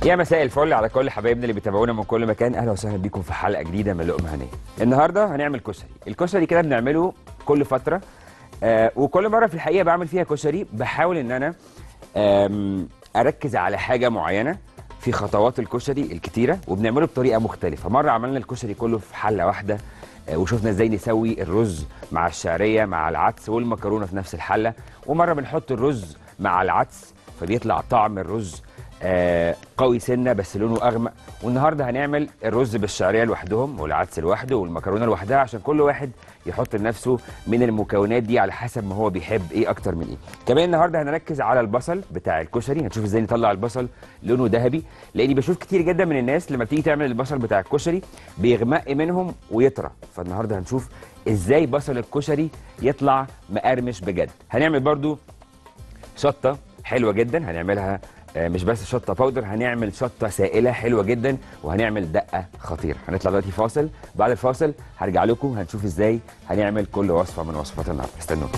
يا مساء الفل على كل حبايبنا اللي بيتابعونا من كل مكان اهلا وسهلا بيكم في حلقه جديده من لقمه هنيه النهارده هنعمل كشري الكشري كده بنعمله كل فتره آه وكل مره في الحقيقه بعمل فيها كشري بحاول ان انا آم، اركز على حاجه معينه في خطوات الكشري الكتيره وبنعمله بطريقه مختلفه مره عملنا الكشري كله في حله واحده آه، وشفنا ازاي نسوي الرز مع الشعريه مع العدس والمكرونه في نفس الحله ومره بنحط الرز مع العدس فبيطلع طعم الرز آه، قوي سنه بس لونه اغمق والنهارده هنعمل الرز بالشعريه لوحدهم والعدس لوحده والمكرونه لوحدها عشان كل واحد يحط لنفسه من المكونات دي على حسب ما هو بيحب ايه اكتر من ايه كمان النهارده هنركز على البصل بتاع الكشري هنشوف ازاي نطلع البصل لونه ذهبي لاني بشوف كتير جدا من الناس لما بتيجي تعمل البصل بتاع الكشري بيغمق منهم ويطرى فالنهارده هنشوف ازاي بصل الكشري يطلع مقرمش بجد هنعمل برضو شطه حلوه جدا هنعملها آه، مش بس شطه باودر هنعمل شطه سائله حلوه جدا وهنعمل دقه خطيره هنطلع دلوقتي فاصل بعد الفاصل هرجع لكم هنشوف ازاي هنعمل كل وصفه من وصفات النهارده استنونا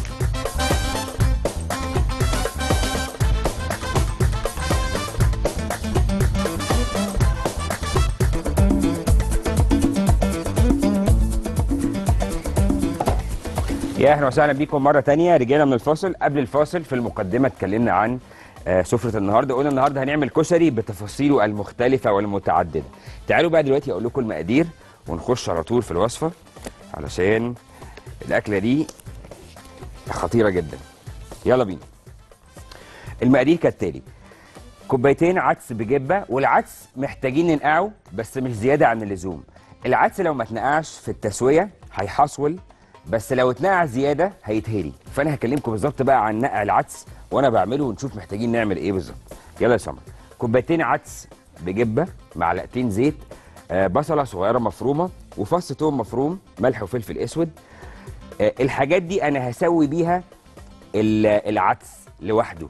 يا اهلا وسهلا بيكم مره تانية رجعنا من الفاصل قبل الفاصل في المقدمه اتكلمنا عن آه، سفره النهارده قلنا النهارده هنعمل كشري بتفاصيله المختلفه والمتعدده تعالوا بقى دلوقتي اقول لكم المقادير ونخش على طول في الوصفه علشان الاكله دي خطيره جدا يلا بينا المقادير كالتالي كوبايتين عدس بجبه والعدس محتاجين ننقعه بس مش زياده عن اللزوم العدس لو ما اتنقعش في التسويه هيحصول بس لو اتنقع زياده هيتهري فانا هكلمكم بالظبط بقى عن نقع العدس وانا بعمله ونشوف محتاجين نعمل ايه بالظبط يلا يا سمر كوبايتين عدس بجبه معلقتين زيت آه، بصله صغيره مفرومه وفص توم مفروم ملح وفلفل اسود آه، الحاجات دي انا هسوي بيها ال- العدس لوحده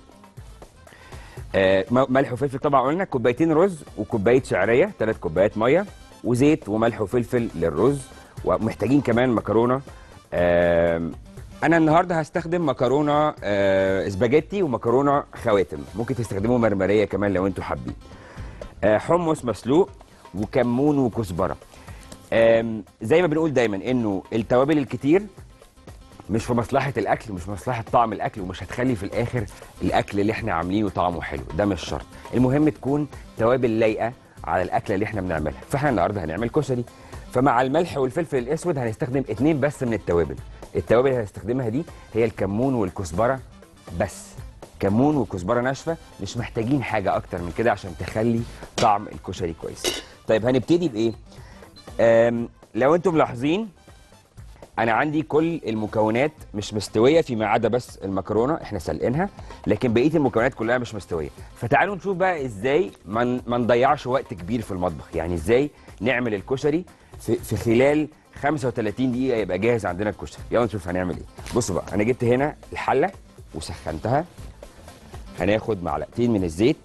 آه، م- ملح وفلفل طبعا قلنا كوبايتين رز وكوبايه شعريه ثلاث كوبايات ميه وزيت وملح وفلفل للرز ومحتاجين كمان مكرونه آم، انا النهارده هستخدم مكرونه آه، اسباجيتي ومكرونه خواتم ممكن تستخدموا مرمريه كمان لو انتوا حابين آه، حمص مسلوق وكمون وكزبره آم، زي ما بنقول دايما انه التوابل الكتير مش في مصلحه الاكل مش في مصلحه طعم الاكل ومش هتخلي في الاخر الاكل اللي احنا عاملينه طعمه حلو ده مش شرط المهم تكون توابل لايقه على الاكله اللي احنا بنعملها فاحنا النهارده هنعمل كشري فمع الملح والفلفل الاسود هنستخدم اتنين بس من التوابل التوابل اللي هنستخدمها دي هي الكمون والكزبره بس كمون وكزبره ناشفه مش محتاجين حاجه اكتر من كده عشان تخلي طعم الكشري كويس طيب هنبتدي بايه أم لو انتم ملاحظين انا عندي كل المكونات مش مستويه فيما عدا بس المكرونه احنا سلقينها لكن بقيه المكونات كلها مش مستويه فتعالوا نشوف بقى ازاي ما من ما نضيعش وقت كبير في المطبخ يعني ازاي نعمل الكشري في, في خلال 35 دقيقه يبقى جاهز عندنا الكشري يلا نشوف هنعمل ايه بصوا بقى انا جبت هنا الحله وسخنتها هناخد معلقتين من الزيت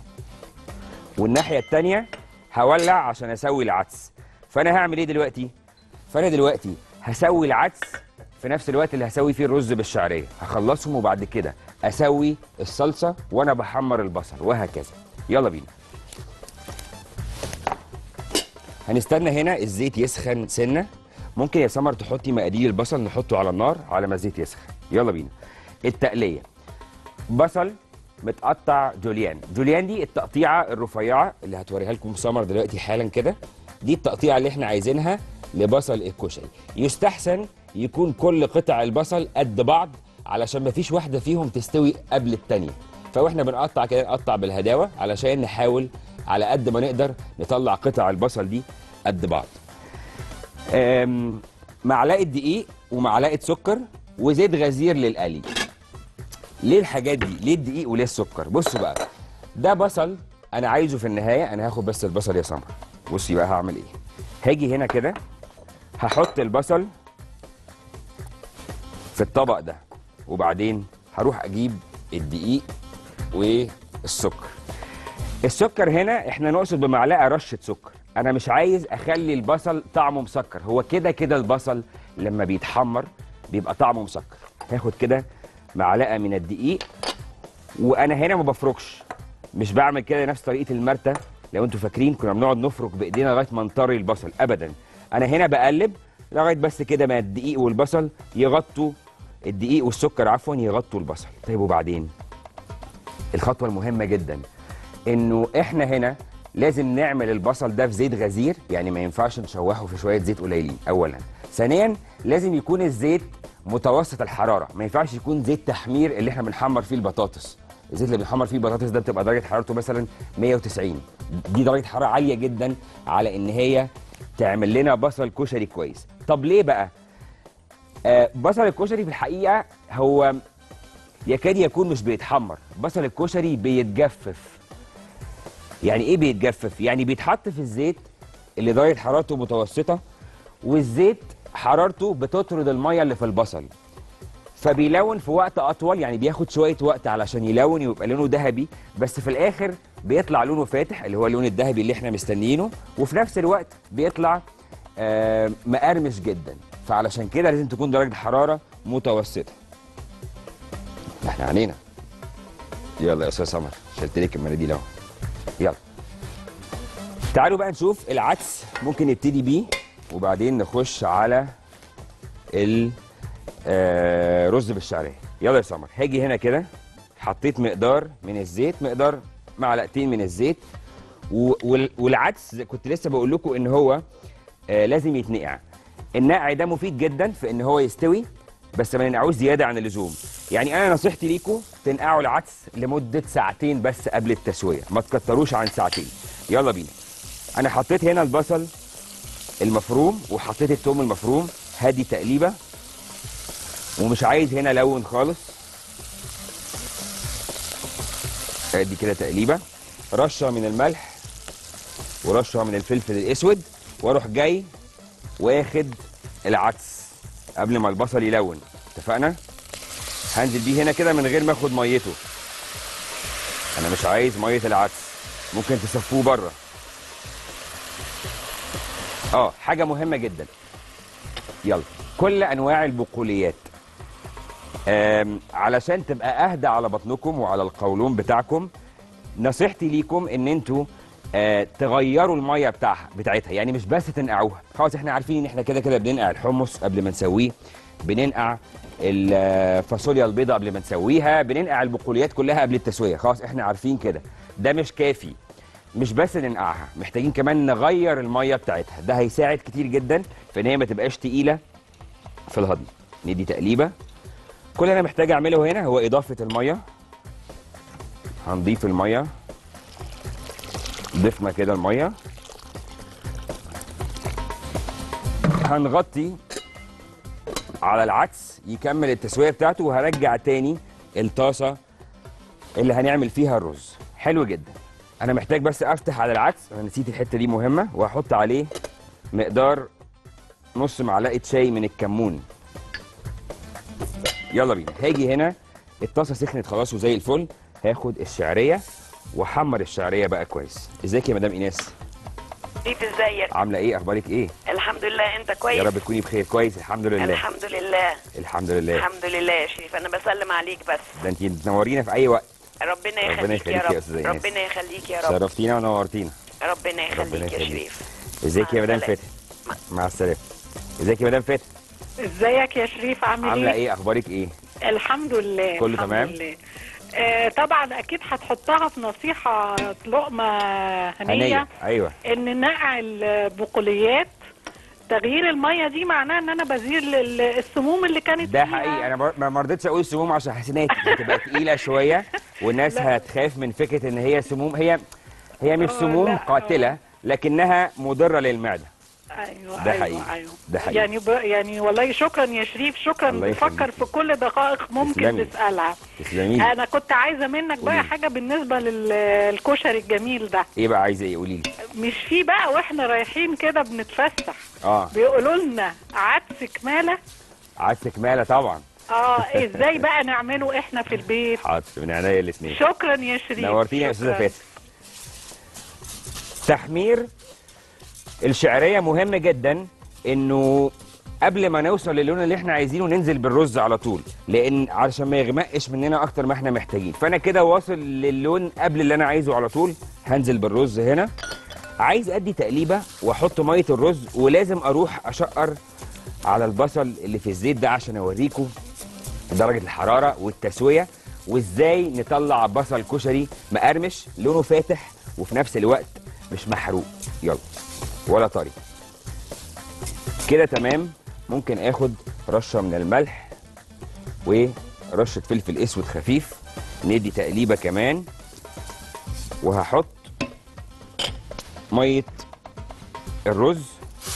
والناحيه الثانيه هولع عشان اسوي العدس فانا هعمل ايه دلوقتي فانا دلوقتي هسوي العدس في نفس الوقت اللي هسوي فيه الرز بالشعريه هخلصهم وبعد كده اسوي الصلصه وانا بحمر البصل وهكذا يلا بينا هنستنى هنا الزيت يسخن سنه ممكن يا سمر تحطي مقادير البصل نحطه على النار على ما الزيت يسخن يلا بينا التقليه بصل متقطع جوليان جوليان دي التقطيعه الرفيعه اللي هتوريها لكم سمر دلوقتي حالا كده دي التقطيعه اللي احنا عايزينها لبصل الكشري يستحسن يكون كل قطع البصل قد بعض علشان مفيش واحده فيهم تستوي قبل التانيه فاحنا بنقطع كده نقطع بالهداوه علشان نحاول على قد ما نقدر نطلع قطع البصل دي قد بعض أم، معلقه دقيق ومعلقه سكر وزيت غزير للقلي ليه الحاجات دي ليه الدقيق وليه السكر بصوا بقى ده بصل انا عايزه في النهايه انا هاخد بس البصل يا سمر بصي بقى هعمل ايه هاجي هنا كده هحط البصل في الطبق ده وبعدين هروح اجيب الدقيق والسكر السكر هنا احنا نقصد بمعلقه رشه سكر انا مش عايز اخلي البصل طعمه مسكر هو كده كده البصل لما بيتحمر بيبقى طعمه مسكر هاخد كده معلقه من الدقيق وانا هنا ما بفركش مش بعمل كده نفس طريقه المرته لو انتوا فاكرين كنا بنقعد نفرك بايدينا لغايه ما نطري البصل ابدا انا هنا بقلب لغايه بس كده ما الدقيق والبصل يغطوا الدقيق والسكر عفوا يغطوا البصل طيب وبعدين الخطوه المهمه جدا انه احنا هنا لازم نعمل البصل ده في زيت غزير يعني ما ينفعش نشوحه في شويه زيت قليلين اولا ثانيا لازم يكون الزيت متوسط الحراره ما ينفعش يكون زيت تحمير اللي احنا بنحمر فيه البطاطس الزيت اللي بنحمر فيه البطاطس ده بتبقى درجه حرارته مثلا 190 دي درجه حراره عاليه جدا على ان هي تعمل لنا بصل كشري كويس طب ليه بقى آه بصل الكشري في الحقيقه هو يكاد يكون مش بيتحمر بصل الكشري بيتجفف يعني ايه بيتجفف يعني بيتحط في الزيت اللي درجه حرارته متوسطه والزيت حرارته بتطرد الميه اللي في البصل فبيلون في وقت اطول يعني بياخد شويه وقت علشان يلون ويبقى لونه ذهبي بس في الاخر بيطلع لونه فاتح اللي هو اللون الذهبي اللي احنا مستنيينه وفي نفس الوقت بيطلع آه مقرمش جدا فعلشان كده لازم تكون درجه الحراره متوسطه احنا علينا يلا يا استاذ سمر شلت لك المناديل اهو يلا تعالوا بقى نشوف العدس ممكن نبتدي بيه وبعدين نخش على الرز بالشعريه يلا يا سمر هاجي هنا كده حطيت مقدار من الزيت مقدار معلقتين من الزيت و- وال- والعدس زي- كنت لسه بقول لكم ان هو آه لازم يتنقع النقع ده مفيد جدا في ان هو يستوي بس ما ننقعوش زياده عن اللزوم يعني انا نصيحتي ليكم تنقعوا العدس لمده ساعتين بس قبل التسويه ما تكتروش عن ساعتين يلا بينا انا حطيت هنا البصل المفروم وحطيت التوم المفروم هادي تقليبه ومش عايز هنا لون خالص ادي كده تقليبه رشه من الملح ورشه من الفلفل الاسود واروح جاي واخد العدس قبل ما البصل يلون اتفقنا هنزل بيه هنا كده من غير ما اخد ميته انا مش عايز ميه العدس ممكن تصفوه بره اه حاجه مهمه جدا يلا كل انواع البقوليات آم، علشان تبقى اهدى على بطنكم وعلى القولون بتاعكم نصيحتي ليكم ان انتوا آه تغيروا الميه بتاعها بتاعتها يعني مش بس تنقعوها خلاص احنا عارفين ان احنا كده كده بننقع الحمص قبل ما نسويه بننقع الفاصوليا البيضاء قبل ما نسويها بننقع البقوليات كلها قبل التسويه خلاص احنا عارفين كده ده مش كافي مش بس ننقعها محتاجين كمان نغير الميه بتاعتها ده هيساعد كتير جدا في ان هي ما تبقاش تقيله في الهضم ندي تقليبه كل اللي انا محتاج اعمله هنا هو اضافه الميه هنضيف الميه ضفنا كده الميه هنغطي على العدس يكمل التسويه بتاعته وهرجع تاني الطاسه اللي هنعمل فيها الرز حلو جدا انا محتاج بس افتح على العدس انا نسيت الحته دي مهمه وهحط عليه مقدار نص معلقه شاي من الكمون يلا بينا هاجي هنا الطاسه سخنت خلاص وزي الفل هاخد الشعريه واحمر الشعريه بقى كويس ازيك يا مدام ايناس كيف ازيك عامله ايه اخبارك ايه الحمد لله انت كويس يا رب تكوني بخير كويس الحمد لله الحمد لله الحمد لله الحمد لله يا شريف انا بسلم عليك بس ده انت تنورينا في اي وقت ربنا ربنا يخليك يخليك يا يا رب أستاذة إيناس. ربنا يخليك يا رب شرفتينا ونورتينا ربنا ربنا يخليك يا يخليك. شريف ازيك يا مع مدام السلامة. فتحي مع السلامه ازيك يا مدام فتحي ازيك يا شريف عامل عامله ايه؟ ايه اخبارك ايه الحمد لله كله الحمد تمام؟ لله. آه طبعا اكيد هتحطها في نصيحه لقمه هنيه, هنيه ايوه ان نقع البقوليات تغيير الميه دي معناه ان انا بزيل ال- السموم اللي كانت ده فيها. حقيقي انا بر- ما ما رضيتش اقول سموم عشان حاسس ان هي هتبقى تقيله شويه والناس لا. هتخاف من فكره ان هي سموم هي هي مش آه، سموم لا، قاتله لكنها مضره للمعده ايوه ده أيوة حقيقي. أيوة. ده حقيقي. يعني ب... يعني والله شكرا يا شريف شكرا الله بتفكر يخليك. في كل دقائق ممكن تسلمي. تسالها تسلمي لي انا كنت عايزه منك قولي. بقى حاجه بالنسبه للكشري الجميل ده ايه بقى عايزه ايه قولي لي مش في بقى واحنا رايحين كده بنتفسح اه بيقولوا لنا عدس كماله عدس كماله طبعا اه ازاي بقى نعمله احنا في البيت حاضر من عينيا الاثنين شكرا يا شريف نورتيني يا استاذه شكراً. فاتن تحمير الشعريه مهم جدا انه قبل ما نوصل للون اللي احنا عايزينه ننزل بالرز على طول لان علشان ما يغمقش مننا اكتر ما احنا محتاجين فانا كده واصل للون قبل اللي انا عايزه على طول هنزل بالرز هنا عايز ادي تقليبه واحط ميه الرز ولازم اروح اشقر على البصل اللي في الزيت ده عشان اوريكم درجه الحراره والتسويه وازاي نطلع بصل كشري مقرمش لونه فاتح وفي نفس الوقت مش محروق يلا ولا طري كده تمام ممكن اخد رشه من الملح ورشه فلفل اسود خفيف ندي تقليبه كمان وهحط ميه الرز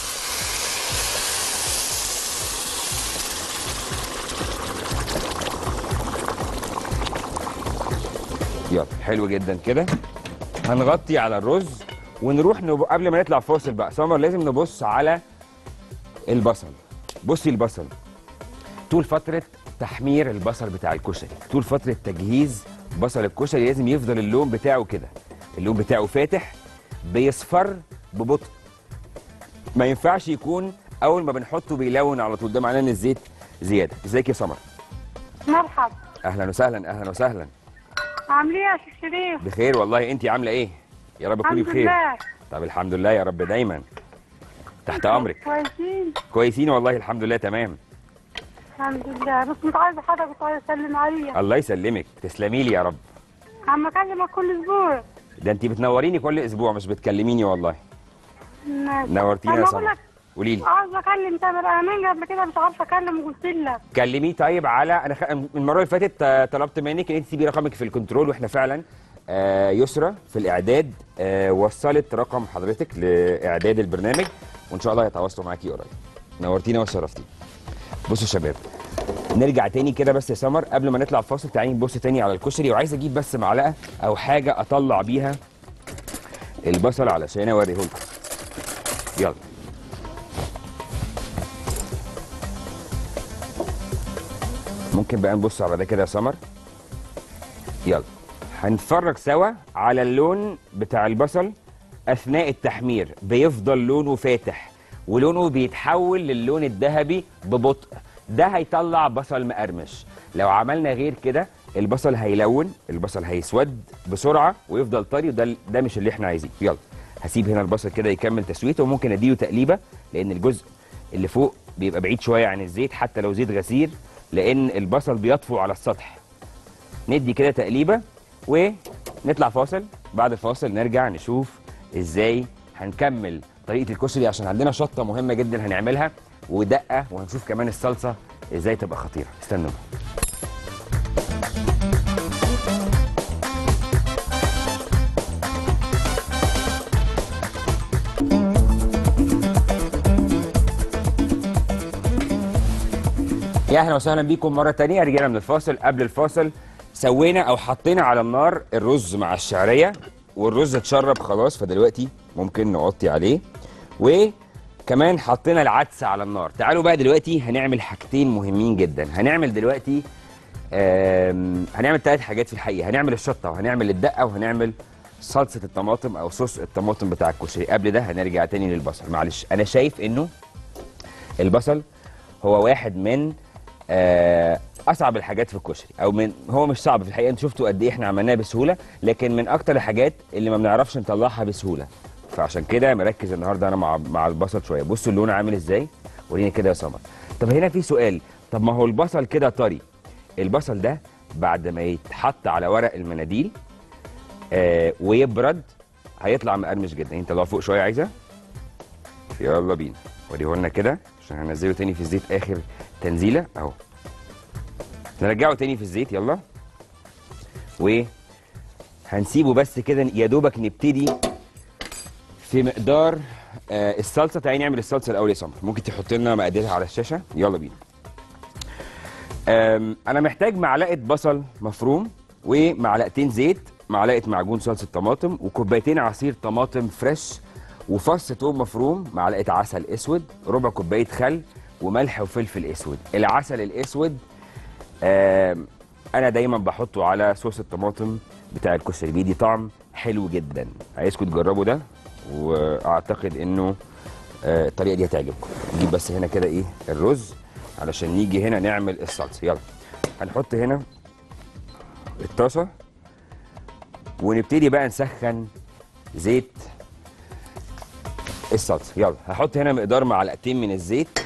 يلا حلو جدا كده هنغطي على الرز ونروح نب... قبل ما نطلع فاصل بقى سمر لازم نبص على البصل بصي البصل طول فترة تحمير البصل بتاع الكشري طول فترة تجهيز بصل الكشري لازم يفضل اللون بتاعه كده اللون بتاعه فاتح بيصفر ببطء ما ينفعش يكون اول ما بنحطه بيلون على طول ده معناه ان الزيت زياده ازيك يا سمر مرحب اهلا وسهلا اهلا وسهلا عاملين ايه يا شيخ شريف بخير والله انت عامله ايه يا رب تكوني الحمد بخير لله طب الحمد لله يا رب دايما تحت امرك كويسين كويسين والله الحمد لله تمام الحمد لله بس كنت عايزه حضرتك كنت عايزه اسلم عليا الله يسلمك تسلمي لي يا رب عم اكلمك كل اسبوع ده انت بتنوريني كل اسبوع مش بتكلميني والله ماشي. نورتينا يا أنا بقول سمر لك قولي لي عايزه اكلم تامر امين قبل كده مش عارفه اكلم وقلت لك كلميه طيب على انا خ... من المره اللي فاتت آه، طلبت منك ان انت تسيبي رقمك في الكنترول واحنا فعلا آه يسرى في الاعداد آه وصلت رقم حضرتك لاعداد البرنامج وان شاء الله هيتواصلوا معاكي قريب نورتينا وشرفتينا بصوا يا شباب نرجع تاني كده بس يا سمر قبل ما نطلع فاصل تعالي نبص تاني على الكشري وعايز اجيب بس معلقه او حاجه اطلع بيها البصل علشان اوريه لكم يلا ممكن بقى نبص على ده كده يا سمر يلا هنتفرج سوا على اللون بتاع البصل اثناء التحمير بيفضل لونه فاتح ولونه بيتحول للون الذهبي ببطء ده هيطلع بصل مقرمش لو عملنا غير كده البصل هيلون البصل هيسود بسرعه ويفضل طري وده ده مش اللي احنا عايزينه يلا هسيب هنا البصل كده يكمل تسويته وممكن اديله تقليبه لان الجزء اللي فوق بيبقى بعيد شويه عن الزيت حتى لو زيت غزير لان البصل بيطفو على السطح ندي كده تقليبه ونطلع فاصل بعد الفاصل نرجع نشوف ازاي هنكمل طريقه الكشري عشان عندنا شطه مهمه جدا هنعملها ودقه وهنشوف كمان الصلصه ازاي تبقى خطيره استنوا يا اهلا وسهلا بيكم مره تانية رجعنا من الفاصل قبل الفاصل سوينا او حطينا على النار الرز مع الشعريه والرز اتشرب خلاص فدلوقتي ممكن نغطي عليه وكمان حطينا العدس على النار تعالوا بقى دلوقتي هنعمل حاجتين مهمين جدا هنعمل دلوقتي آم، هنعمل ثلاث حاجات في الحقيقه هنعمل الشطه وهنعمل الدقه وهنعمل صلصه الطماطم او صوص الطماطم بتاع الكشري قبل ده هنرجع تاني للبصل معلش انا شايف انه البصل هو واحد من آه، اصعب الحاجات في الكشري او من هو مش صعب في الحقيقه انتوا شفتوا قد ايه احنا عملناه بسهوله لكن من اكتر الحاجات اللي ما بنعرفش نطلعها بسهوله فعشان كده مركز النهارده انا مع مع البصل شويه بصوا اللون عامل ازاي وريني كده يا سمر طب هنا في سؤال طب ما هو البصل كده طري البصل ده بعد ما يتحط على ورق المناديل آه ويبرد هيطلع مقرمش جدا انت طلع فوق شويه عايزه يلا بينا وريه لنا كده عشان هنزله تاني في الزيت اخر تنزيله اهو نرجعه تاني في الزيت يلا و هنسيبه بس كده يا دوبك نبتدي في مقدار آه الصلصه تعالي نعمل الصلصه الاول يا سمر ممكن تحط لنا مقاديرها على الشاشه يلا بينا آم، انا محتاج معلقه بصل مفروم ومعلقتين زيت معلقه معجون صلصه طماطم وكوبايتين عصير طماطم فريش وفص توم مفروم معلقه عسل اسود ربع كوبايه خل وملح وفلفل اسود العسل الاسود آم، انا دايما بحطه على صوص الطماطم بتاع الكشري بيدي طعم حلو جدا عايزكم تجربوا ده واعتقد انه آه، الطريقه دي هتعجبكم نجيب بس هنا كده ايه الرز علشان نيجي هنا نعمل الصلصه يلا هنحط هنا الطاسه ونبتدي بقى نسخن زيت الصلصه يلا هحط هنا مقدار معلقتين من الزيت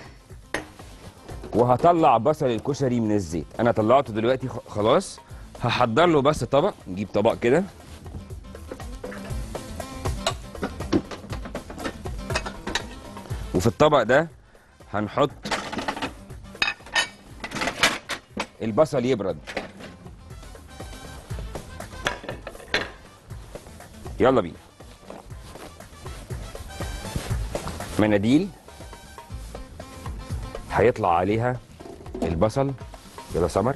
وهطلع بصل الكشري من الزيت انا طلعته دلوقتي خ- خلاص هحضر له بس طبق نجيب طبق كده وفي الطبق ده هنحط البصل يبرد يلا بينا مناديل هيطلع عليها البصل يلا سمر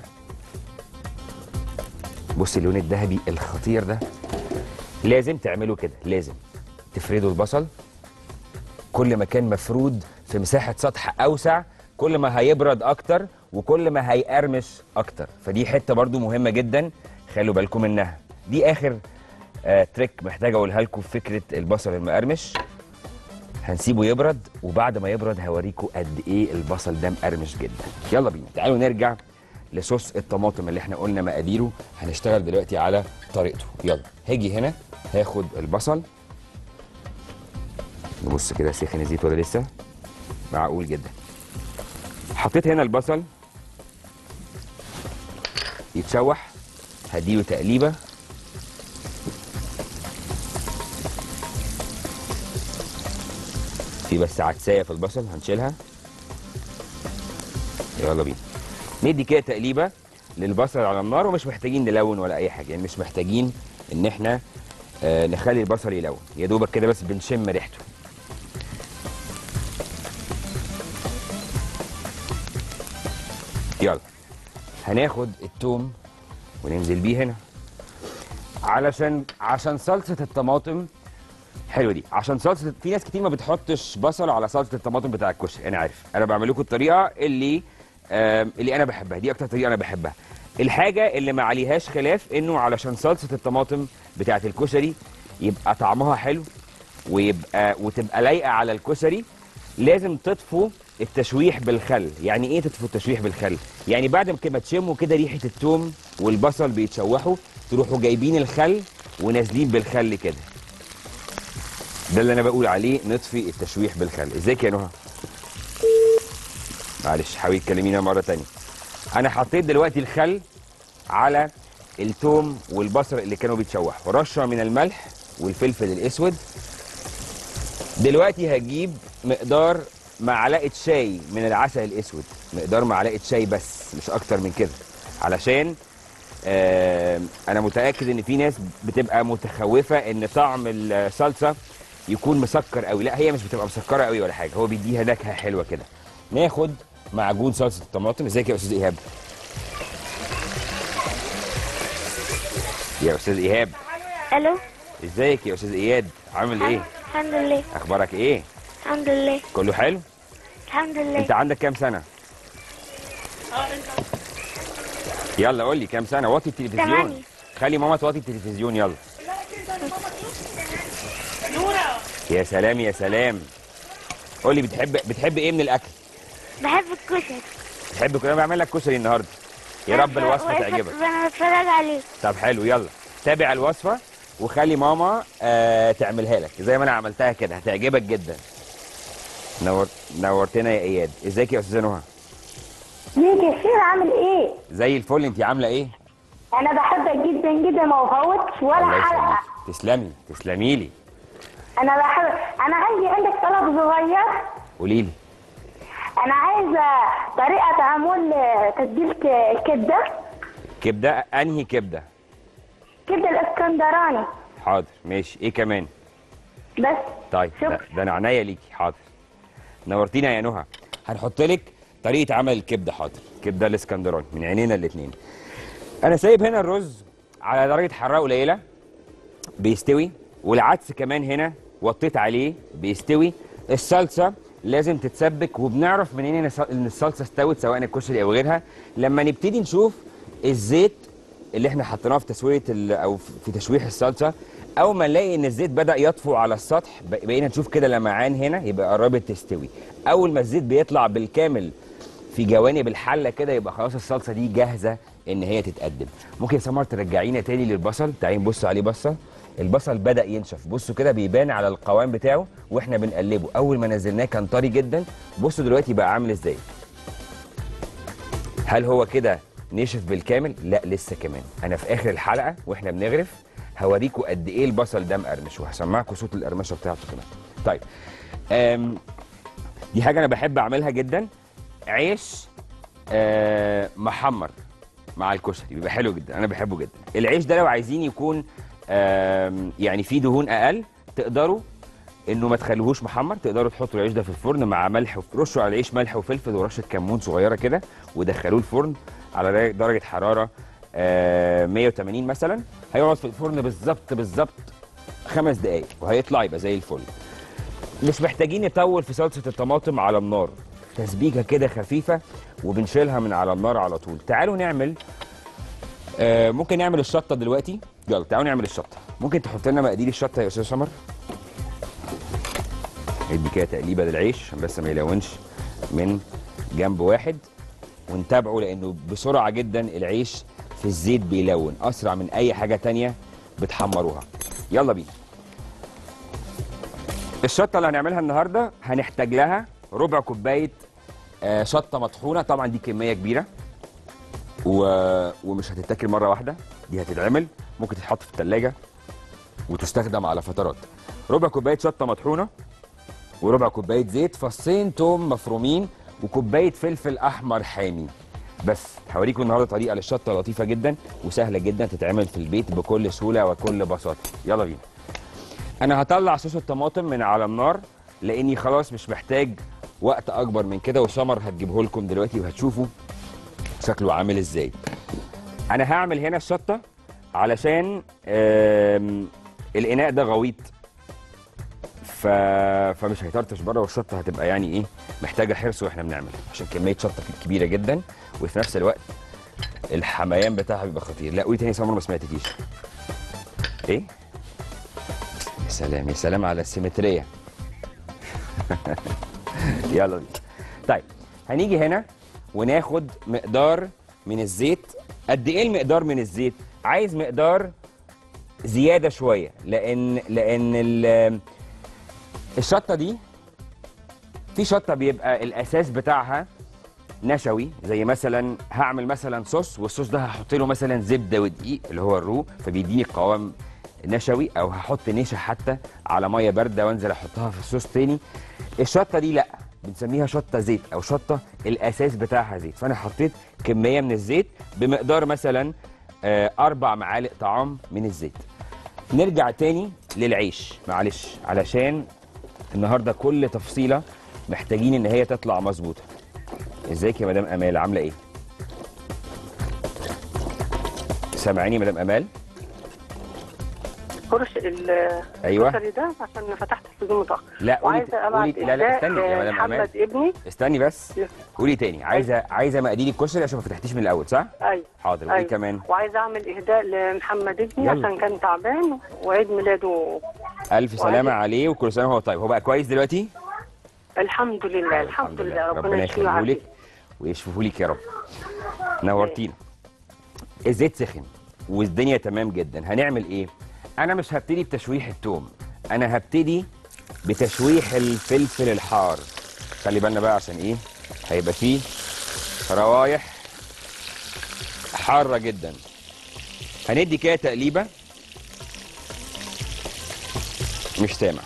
بص اللون الذهبي الخطير ده لازم تعملوا كده لازم تفردوا البصل كل ما كان مفرود في مساحة سطح أوسع كل ما هيبرد أكتر وكل ما هيقرمش أكتر فدي حتة برضو مهمة جدا خلوا بالكم منها دي آخر آه تريك محتاج أقولها لكم في فكرة البصل المقرمش هنسيبه يبرد وبعد ما يبرد هوريكم قد ايه البصل ده مقرمش جدا يلا بينا تعالوا نرجع لصوص الطماطم اللي احنا قلنا مقاديره هنشتغل دلوقتي على طريقته يلا هاجي هنا هاخد البصل نبص كده سخن الزيت ولا لسه معقول جدا حطيت هنا البصل يتشوح هديله تقليبه في بس عدسايه في البصل هنشيلها يلا بينا ندي كده تقليبه للبصل على النار ومش محتاجين نلون ولا اي حاجه يعني مش محتاجين ان احنا آه نخلي البصل يلون يا دوبك كده بس بنشم ريحته يلا هناخد التوم وننزل بيه هنا علشان عشان صلصه الطماطم حلوه دي عشان صلصه في ناس كتير ما بتحطش بصل على صلصه الطماطم بتاع الكشري انا عارف انا بعمل لكم الطريقه اللي آم، اللي انا بحبها دي اكتر طريقه انا بحبها الحاجه اللي ما عليهاش خلاف انه علشان صلصه الطماطم بتاعه الكشري يبقى طعمها حلو ويبقى وتبقى لايقه على الكشري لازم تطفوا التشويح بالخل يعني ايه تطفوا التشويح بالخل يعني بعد ما كده تشموا كده ريحه التوم والبصل بيتشوحوا تروحوا جايبين الخل ونازلين بالخل كده ده اللي انا بقول عليه نطفي التشويح بالخل ازيك يا نهى معلش حاولي تكلمينا مره تانية انا حطيت دلوقتي الخل على التوم والبصل اللي كانوا بيتشوحوا رشه من الملح والفلفل الاسود دلوقتي هجيب مقدار معلقه شاي من العسل الاسود مقدار معلقه شاي بس مش اكتر من كده علشان آه انا متاكد ان في ناس بتبقى متخوفه ان طعم الصلصه يكون مسكر قوي لا هي مش بتبقى مسكره قوي ولا حاجه هو بيديها نكهه حلوه كده ناخد معجون صلصه الطماطم ازيك يا استاذ ايهاب يا استاذ ايهاب الو ازيك يا استاذ اياد عامل ايه الحمد لله اخبارك ايه الحمد لله كله حلو الحمد انت لله عندك كام سنه يلا قول لي كام سنه وطي التلفزيون تمانية. خلي ماما توطي التلفزيون يلا يا سلام يا سلام قول لي بتحب بتحب ايه من الاكل بحب الكشري بتحب كل انا بعمل لك كشري النهارده يا رب الوصفه واقفة- تعجبك وانا بتفرج عليه طب حلو يلا تابع الوصفه وخلي ماما آه تعملها لك زي ما انا عملتها كده هتعجبك جدا نور... نورتنا يا اياد ازيك يا استاذه نهى ليك يا شيخ عامل ايه؟ زي الفل انت عامله ايه انا بحبك جدا جدا ما بفوتش ولا الله حلقه يسلمك تسلمي تسلمي لي انا بحب انا عندي عندك طلب صغير قولي لي انا عايزه طريقه تعامل تتبيله الكبده كبده انهي كبده كبده الاسكندراني حاضر ماشي ايه كمان بس طيب ده, شكرا ده انا عنيا ليكي حاضر نورتينا يا نهى هنحط لك طريقه عمل الكبده حاضر كبده الاسكندراني من عينينا الاثنين انا سايب هنا الرز على درجه حراره قليله بيستوي والعدس كمان هنا وطيت عليه بيستوي الصلصه لازم تتسبك وبنعرف منين ان الص- ان الصلصه استوت سواء الكشري او غيرها لما نبتدي نشوف الزيت اللي احنا حطيناه في تسويه ال- او في تشويح الصلصه اول ما نلاقي ان الزيت بدا يطفو على السطح ب- بقينا نشوف كده لمعان هنا يبقى قربت تستوي اول ما الزيت بيطلع بالكامل في جوانب الحله كده يبقى خلاص الصلصه دي جاهزه ان هي تتقدم ممكن يا سمر ترجعينا تاني للبصل تعالي نبص عليه بصه البصل بدا ينشف بصوا كده بيبان على القوام بتاعه واحنا بنقلبه اول ما نزلناه كان طري جدا بصوا دلوقتي بقى عامل ازاي هل هو كده نشف بالكامل لا لسه كمان انا في اخر الحلقه واحنا بنغرف هوريكم قد ايه البصل ده مقرمش وهسمعكم صوت القرمشه بتاعته كمان طيب أم دي حاجه انا بحب اعملها جدا عيش آه محمر مع الكشري بيبقى حلو جدا انا بحبه جدا العيش ده لو عايزين يكون آم، يعني فيه دهون اقل تقدروا انه ما تخلوهوش محمر تقدروا تحطوا العيش ده في الفرن مع ملح وف- رشوا على العيش ملح وفلفل ورشه كمون صغيره كده ودخلوه الفرن على در- درجه حراره آه 180 مثلا هيقعد في الفرن بالظبط بالظبط خمس دقائق وهيطلع يبقى زي الفل مش محتاجين نطول في صلصه الطماطم على النار تسبيكه كده خفيفه وبنشيلها من على النار على طول تعالوا نعمل آه ممكن نعمل الشطه دلوقتي يلا تعالوا نعمل الشطه ممكن تحط لنا مقادير الشطه يا استاذ سمر ادي كده تقليبه للعيش عشان بس ما يلونش من جنب واحد ونتابعه لانه بسرعه جدا العيش في الزيت بيلون اسرع من اي حاجه تانية بتحمروها يلا بينا الشطه اللي هنعملها النهارده هنحتاج لها ربع كوبايه آه، شطه مطحونه طبعا دي كميه كبيره و... ومش هتتاكل مره واحده دي هتتعمل ممكن تتحط في الثلاجه وتستخدم على فترات ربع كوبايه شطه مطحونه وربع كوبايه زيت فصين توم مفرومين وكوبايه فلفل احمر حامي بس هوريكم النهارده طريقه للشطه لطيفه جدا وسهله جدا تتعمل في البيت بكل سهوله وكل بساطه يلا بينا انا هطلع صوص الطماطم من على النار لاني خلاص مش محتاج وقت اكبر من كده وسمر هتجيبه لكم دلوقتي وهتشوفوا شكله عامل ازاي انا هعمل هنا الشطه علشان آم، الاناء ده غويط ف... فمش هيطرطش بره والشطه هتبقى يعني ايه محتاجه حرص واحنا بنعمل عشان كميه شطه كبيره جدا وفي نفس الوقت الحميان بتاعها بيبقى خطير لا قولي تاني يا سمر ما سمعتكيش ايه يا سلام يا سلام على السيمتريه يلا بينا طيب هنيجي هنا وناخد مقدار من الزيت قد ايه المقدار من الزيت عايز مقدار زياده شويه لان لان ال- الشطه دي في شطه بيبقى الاساس بتاعها نشوي زي مثلا هعمل مثلا صوص والصوص ده هحط له مثلا زبده ودقيق اللي هو الرو فبيديني قوام نشوي او هحط نشا حتى على ميه بارده وانزل احطها في الصوص تاني الشطه دي لا بنسميها شطه زيت او شطه الاساس بتاعها زيت فانا حطيت كميه من الزيت بمقدار مثلا آه، اربع معالق طعام من الزيت نرجع تاني للعيش معلش علشان النهارده كل تفصيله محتاجين ان هي تطلع مظبوطه ازيك يا مدام امال عامله ايه سامعيني يا مدام امال كرش ال- أيوة. الكشري ده عشان فتحت السجون متاخر لا قولي وعايزه ابعت قولي لا لا إهداء استني يا مدام امال لمحمد ابني استني بس قولي تاني عايزه عايزه مقادير الكشري عشان ما فتحتيش من الاول صح ايوه حاضر وايه أيوة. كمان وعايزه اعمل اهداء لمحمد ابني يلا. عشان كان تعبان وعيد ميلاده الف سلامه وعايزة- عليه وكل سنه وهو طيب هو بقى كويس دلوقتي الحمد لله الحمد لله ربنا يشفيه يخليه ويعافيه لك ويشفيه لك يا رب نورتينا الزيت سخن والدنيا تمام جدا هنعمل ايه انا مش هبتدي بتشويح التوم انا هبتدي بتشويح الفلفل الحار خلي بالنا بقى عشان ايه هيبقى فيه روايح حاره جدا هندي كده تقليبه مش سامع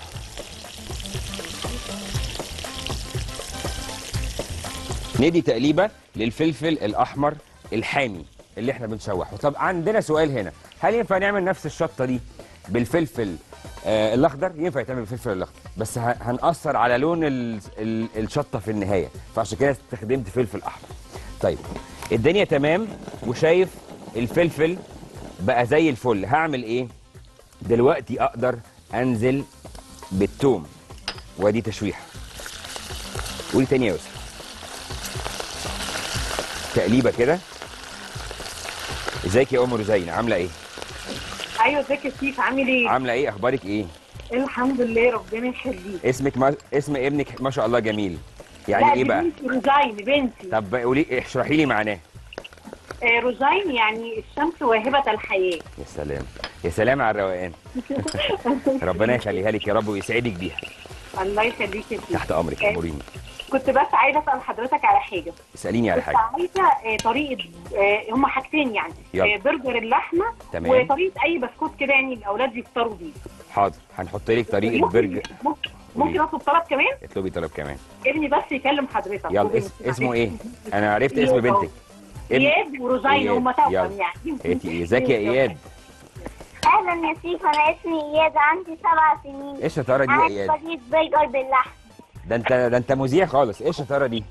ندي تقليبه للفلفل الاحمر الحامي اللي احنا بنشوحه طب عندنا سؤال هنا هل ينفع نعمل نفس الشطه دي بالفلفل آه الاخضر ينفع يتعمل بالفلفل الاخضر بس ه- هنأثر على لون ال ال الشطه في النهايه فعشان كده استخدمت فلفل احمر طيب الدنيا تمام وشايف الفلفل بقى زي الفل هعمل ايه دلوقتي اقدر انزل بالثوم وادي تشويحه قولي تاني يا يوسف تقليبه كده ازيك يا ام رزين عامله ايه ايوه ازيك يا سيف عامل ايه؟ عامله ايه اخبارك ايه الحمد لله ربنا يخليك اسمك ما... اسم ابنك ما شاء الله جميل يعني ايه بقى بنتي روزاين بنتي طب قولي اشرحي لي معناه آه روزاين يعني الشمس واهبة الحياة يا سلام يا سلام على الروقان ربنا يخليها لك يا رب ويسعدك بيها الله يخليك يا سيف تحت امرك آه، اموريني كنت بس عايزه اسال حضرتك على حاجه اساليني على كنت حاجه عايزه آه، طريقه آه، هما حاجتين يعني يلا. آه، برجر اللحمه تمام. وطريقه اي بسكوت كده يعني الاولاد يفطروا بيه حاضر هنحط لك طريقه ممكن- برجر ممكن- ممكن اطلب طلب كمان اطلبي طلب كمان ابني بس يكلم حضرتك يلا وبنتي. اس... اسمه ايه انا عرفت اسم إياد أهو. بنتك ابن- اياد وروزاين إياد. هما توأم يلا. يعني ايتي ايه ازيك يا اياد اهلا يا سيف انا اسمي اياد عندي سبع سنين ايه الشطاره دي يا عايز اياد بجيب برجر باللحم ده انت ده انت مذيع خالص ايه الشطاره دي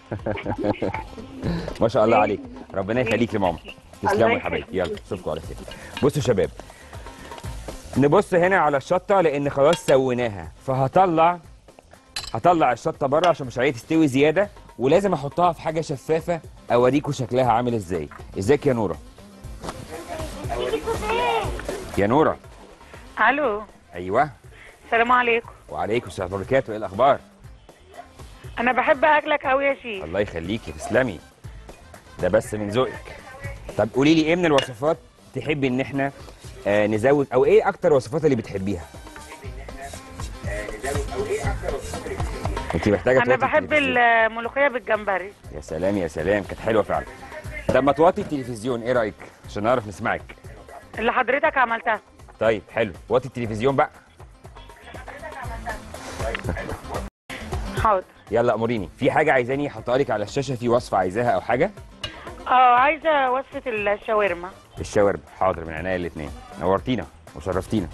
ما شاء الله عليك ربنا يخليك لماما تسلموا يا الله حبايبي يخليك. يلا اشوفكم على خير بصوا يا شباب نبص هنا على الشطه لان خلاص سويناها فهطلع هطلع الشطه بره عشان مش عايزها تستوي زياده ولازم احطها في حاجه شفافه اوريكم شكلها عامل ازاي ازيك يا نوره يا نوره الو ايوه السلام عليكم وعليكم السلام ورحمه الله وبركاته ايه الاخبار انا بحب اكلك قوي يا شيف الله يخليكي تسلمي ده بس من ذوقك طب قولي لي ايه من الوصفات تحبي ان احنا آه نزود او ايه اكتر وصفات اللي بتحبيها انت محتاجه انا توطي بحب التلفزيون. الملوخيه بالجمبري يا سلام يا سلام كانت حلوه فعلا طب ما توطي التلفزيون ايه رايك عشان نعرف نسمعك اللي حضرتك عملتها طيب حلو وطي التلفزيون بقى حاضر يلا اموريني في حاجه عايزاني احطها لك على الشاشه في وصفه عايزاها او حاجه اه عايزه وصفه الشاورما الشاورما حاضر من عينيا الاثنين نورتينا وشرفتينا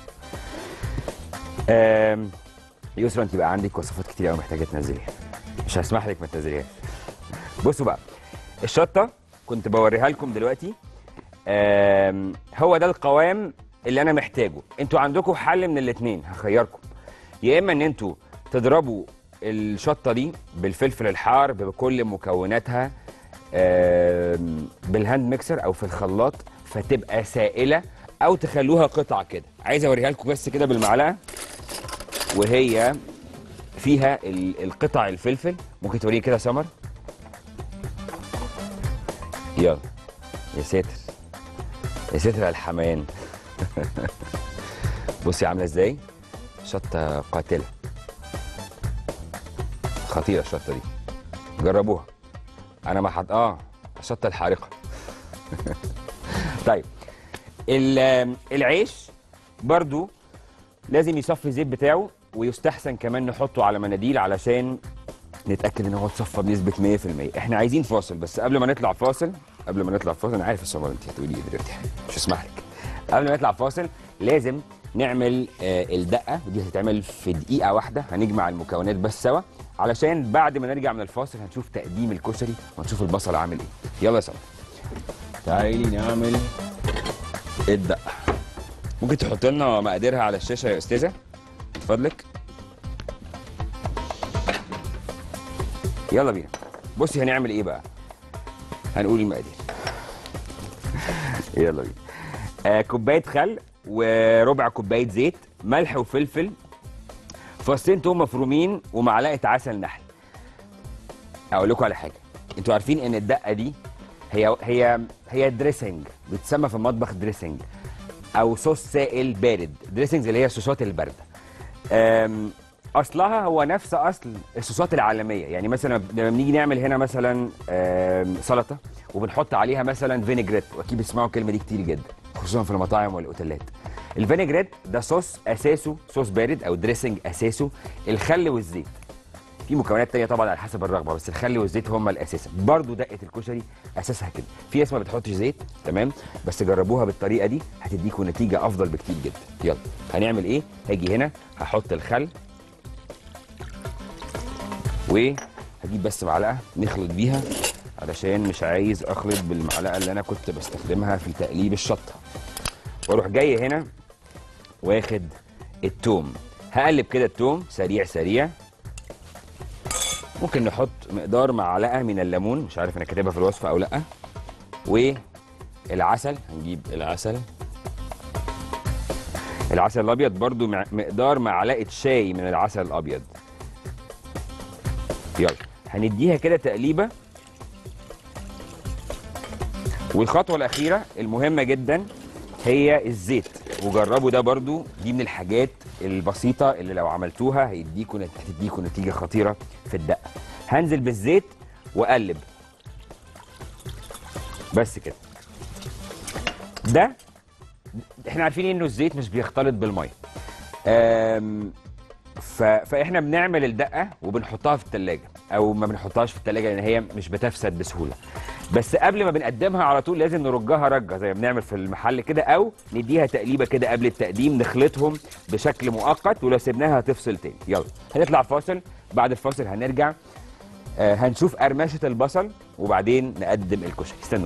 أم... يسرا انت بقى عندك وصفات كتير قوي محتاجه تنزليها مش هسمح لك ما تنزليهاش بصوا بقى الشطه كنت بوريها لكم دلوقتي أم... هو ده القوام اللي انا محتاجه انتوا عندكم حل من الاثنين هخيركم يا اما ان انتوا تضربوا الشطه دي بالفلفل الحار بكل مكوناتها آم، بالهاند ميكسر او في الخلاط فتبقى سائله او تخلوها قطع كده عايز اوريها لكم بس كده بالمعلقه وهي فيها ال- القطع الفلفل ممكن توريه كده يا سمر يلا يا ساتر يا ساتر على الحمام بصي عامله ازاي شطه قاتله خطيره الشطه دي جربوها انا ما حد اه الشطه الحارقه طيب ال- العيش برضو لازم يصفي الزيت بتاعه ويستحسن كمان نحطه على مناديل علشان نتاكد ان هو اتصفى بنسبه 100% احنا عايزين فاصل بس قبل ما نطلع فاصل قبل ما نطلع فاصل انا عارف يا سمر انت هتقولي ايه دلوقتي مش هسمح لك قبل ما نطلع فاصل لازم نعمل آه الدقه ودي هتتعمل في دقيقه واحده هنجمع المكونات بس سوا علشان بعد ما نرجع من الفاصل هنشوف تقديم الكشري وهنشوف البصل عامل ايه يلا يا سمر تعالي نعمل الدقه ممكن تحط لنا مقاديرها على الشاشه يا استاذه من فضلك يلا بينا بصي هنعمل ايه بقى هنقول المقادير يلا بينا آه كوبايه خل وربع كوبايه زيت ملح وفلفل فصين توم مفرومين ومعلقه عسل نحل اقول لكم على حاجه انتوا عارفين ان الدقه دي هي هي هي دريسنج بتسمى في المطبخ دريسنج او صوص سائل بارد دريسنجز اللي هي الصوصات البارده أم، اصلها هو نفس اصل الصوصات العالميه يعني مثلا لما بنيجي نعمل هنا مثلا أم، سلطه وبنحط عليها مثلا فينيجريت واكيد بتسمعوا الكلمه دي كتير جدا خصوصا في المطاعم والاوتيلات الفينيجريت ده صوص اساسه صوص بارد او دريسنج اساسه الخل والزيت في مكونات تانية طبعا على حسب الرغبه بس الخل والزيت هما الاساس برضو دقه الكشري اساسها كده في ناس ما بتحطش زيت تمام بس جربوها بالطريقه دي هتديكوا نتيجه افضل بكتير جدا يلا هنعمل ايه هاجي هنا هحط الخل وهجيب بس معلقه نخلط بيها علشان مش عايز اخلط بالمعلقه اللي انا كنت بستخدمها في تقليب الشطه واروح جاي هنا واخد التوم هقلب كده التوم سريع سريع ممكن نحط مقدار معلقه من الليمون مش عارف انا كاتبها في الوصفه او لا العسل هنجيب العسل العسل الابيض برضو مع- مقدار معلقه شاي من العسل الابيض يلا هنديها كده تقليبه والخطوه الاخيره المهمه جدا هي الزيت وجربوا ده برضو دي من الحاجات البسيطه اللي لو عملتوها هيديكوا نت- هتديكوا نتيجه خطيره في الدقه هنزل بالزيت واقلب بس كده ده احنا عارفين انه الزيت مش بيختلط بالميه أم، ف... فاحنا بنعمل الدقه وبنحطها في التلاجة او ما بنحطهاش في التلاجة لان هي مش بتفسد بسهوله بس قبل ما بنقدمها على طول لازم نرجها رجه زي ما بنعمل في المحل كده او نديها تقليبه كده قبل التقديم نخلطهم بشكل مؤقت ولو سيبناها هتفصل تاني يلا هنطلع فاصل بعد الفاصل هنرجع آه هنشوف قرمشه البصل وبعدين نقدم الكشري استنوا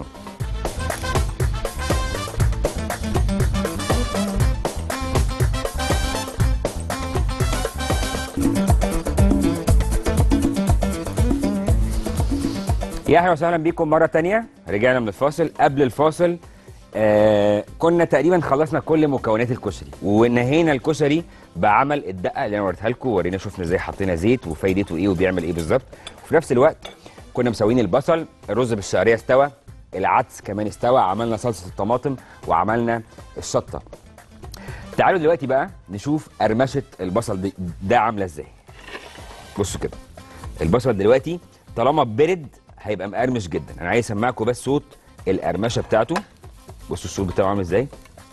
يا اهلا وسهلا بيكم مره تانية رجعنا من الفاصل قبل الفاصل آه كنا تقريبا خلصنا كل مكونات الكشري ونهينا الكشري بعمل الدقه اللي انا وريتها لكم ورينا شفنا ازاي حطينا زيت وفايدته ايه وبيعمل ايه بالظبط وفي نفس الوقت كنا مسويين البصل الرز بالشعريه استوى العدس كمان استوى عملنا صلصه الطماطم وعملنا الشطه تعالوا دلوقتي بقى نشوف قرمشه البصل دي ده عامله ازاي بصوا كده البصل دلوقتي طالما برد هيبقى مقرمش جدا انا عايز اسمعكم بس صوت القرمشه بتاعته بصوا الصوت بتاعه عامل ازاي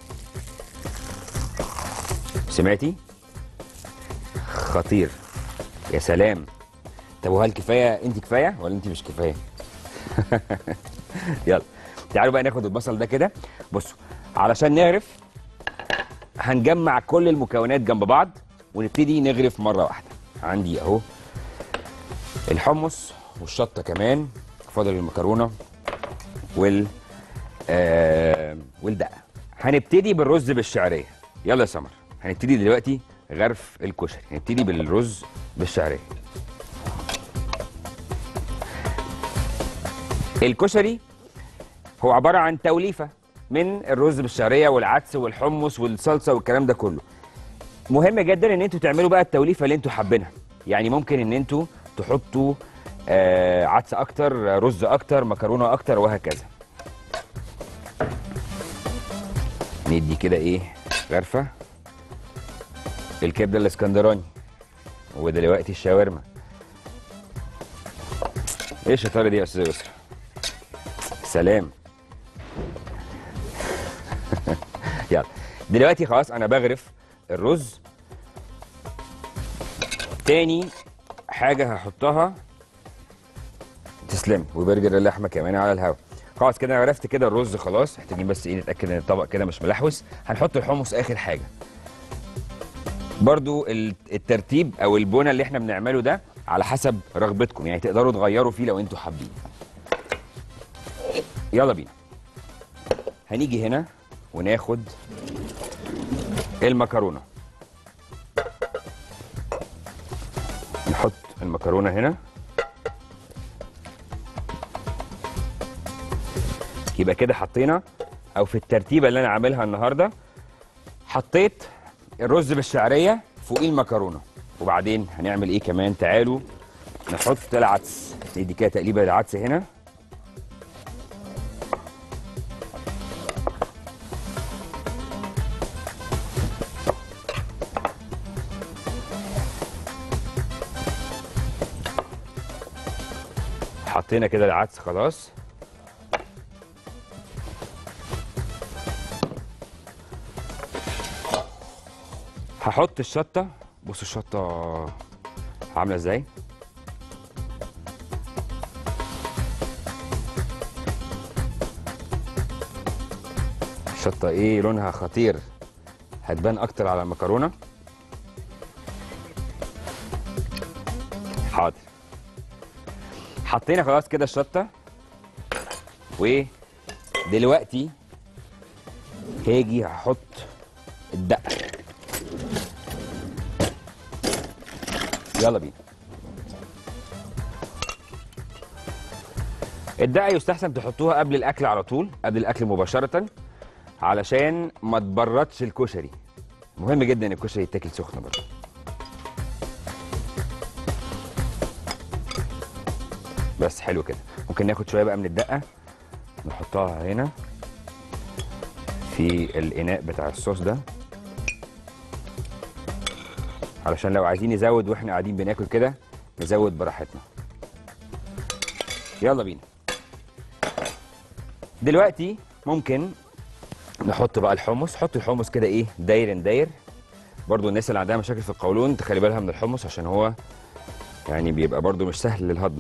سمعتي خطير يا سلام طب وهل كفايه انت كفايه ولا انت مش كفايه يلا تعالوا بقى ناخد البصل ده كده بصوا علشان نغرف هنجمع كل المكونات جنب بعض ونبتدي نغرف مره واحده عندي اهو الحمص والشطه كمان فاضل المكرونه وال آه والدقه هنبتدي بالرز بالشعريه يلا يا سمر هنبتدي دلوقتي غرف الكشري هنبتدي بالرز بالشعريه الكشري هو عباره عن توليفه من الرز بالشعريه والعدس والحمص والصلصه والكلام ده كله مهم جدا ان انتوا تعملوا بقى التوليفه اللي انتوا حابينها يعني ممكن ان انتوا تحطوا آه عدس اكتر رز اكتر مكرونه اكتر وهكذا ندي كده ايه غرفه الكبده الاسكندراني ودلوقتي الشاورما ايه الشطاره دي يا استاذ يسرا سلام يلا دلوقتي خلاص انا بغرف الرز تاني حاجه هحطها تسلم وبرجر اللحمه كمان على الهواء خلاص كده انا عرفت كده الرز خلاص محتاجين بس ايه نتاكد ان الطبق كده مش ملحوس هنحط الحمص اخر حاجه برضو ال- الترتيب او البنى اللي احنا بنعمله ده على حسب رغبتكم يعني تقدروا تغيروا فيه لو انتوا حابين يلا بينا هنيجي هنا وناخد المكرونه نحط المكرونه هنا يبقى كده حطينا او في الترتيبه اللي انا عاملها النهارده حطيت الرز بالشعريه فوقيه المكرونه وبعدين هنعمل ايه كمان تعالوا نحط العدس ندي كده تقليبه العدس هنا حطينا كده العدس خلاص هحط الشطه بصوا الشطه عامله ازاي الشطه ايه لونها خطير هتبان اكتر على المكرونه حاضر حطينا خلاص كده الشطه ودلوقتي هاجي هحط الدقه يلا بينا الدقه يستحسن تحطوها قبل الاكل على طول قبل الاكل مباشره علشان ما تبردش الكشري مهم جدا الكشري يتاكل سخن برضه بس حلو كده ممكن ناخد شويه بقى من الدقه نحطها هنا في الاناء بتاع الصوص ده علشان لو عايزين نزود واحنا قاعدين بناكل كده نزود براحتنا يلا بينا دلوقتي ممكن نحط بقى الحمص حط الحمص كده ايه داير داير برضو الناس اللي عندها مشاكل في القولون تخلي بالها من الحمص عشان هو يعني بيبقى برضو مش سهل للهضم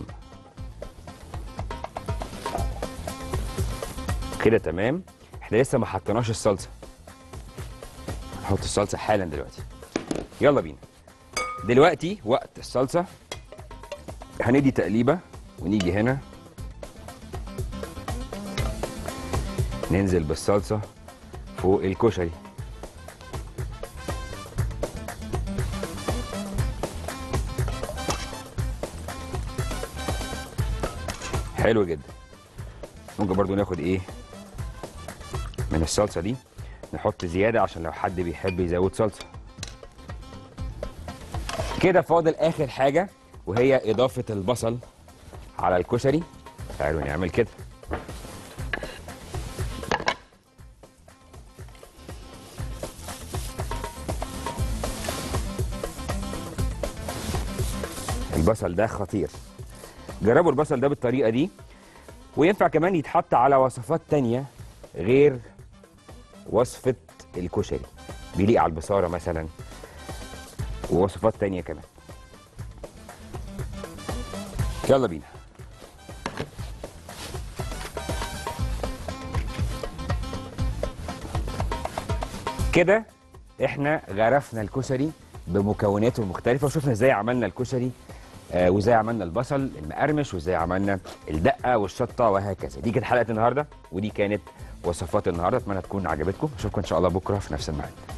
كده تمام احنا لسه ما حطيناش الصلصه نحط الصلصه حالا دلوقتي يلا بينا دلوقتي وقت الصلصه هندي تقليبه ونيجي هنا ننزل بالصلصه فوق الكشري حلو جدا ممكن برضو ناخد ايه من الصلصه دي نحط زياده عشان لو حد بيحب يزود صلصه كده فاضل اخر حاجه وهي اضافه البصل على الكشري تعالوا نعمل كده البصل ده خطير جربوا البصل ده بالطريقه دي وينفع كمان يتحط على وصفات تانية غير وصفة الكشري بيليق على البصارة مثلا ووصفات تانية كمان يلا بينا كده احنا غرفنا الكشري بمكوناته المختلفة وشفنا ازاي عملنا الكشري آه وازاي عملنا البصل المقرمش وازاي عملنا الدقه والشطه وهكذا دي كانت حلقه النهارده ودي كانت وصفات النهارده اتمنى تكون عجبتكم اشوفكم ان شاء الله بكره في نفس الميعاد